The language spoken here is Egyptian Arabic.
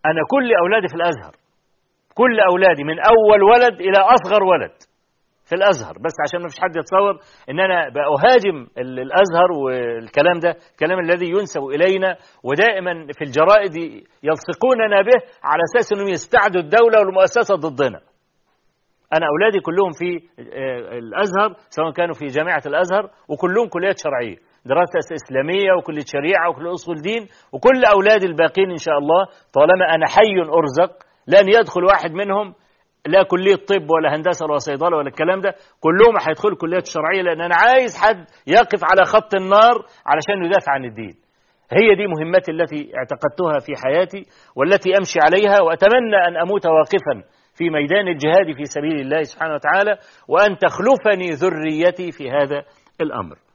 أنا كل أولادي في الأزهر كل أولادي من أول ولد إلى أصغر ولد في الازهر بس عشان ما فيش حد يتصور ان انا بأهاجم الازهر والكلام ده الكلام الذي ينسب الينا ودائما في الجرائد يلصقوننا به على اساس انهم يستعدوا الدوله والمؤسسه ضدنا انا اولادي كلهم في الازهر سواء كانوا في جامعه الازهر وكلهم كليات شرعيه دراسة إسلامية وكلية شريعة وكل أصول دين وكل أولادي الباقين إن شاء الله طالما أنا حي أرزق لن يدخل واحد منهم لا كلية طب ولا هندسة ولا صيدلة ولا الكلام ده كلهم هيدخلوا كليات شرعية لأن أنا عايز حد يقف على خط النار علشان يدافع عن الدين هي دي مهمتي التي اعتقدتها في حياتي والتي أمشي عليها وأتمنى أن أموت واقفا في ميدان الجهاد في سبيل الله سبحانه وتعالى وأن تخلفني ذريتي في هذا الأمر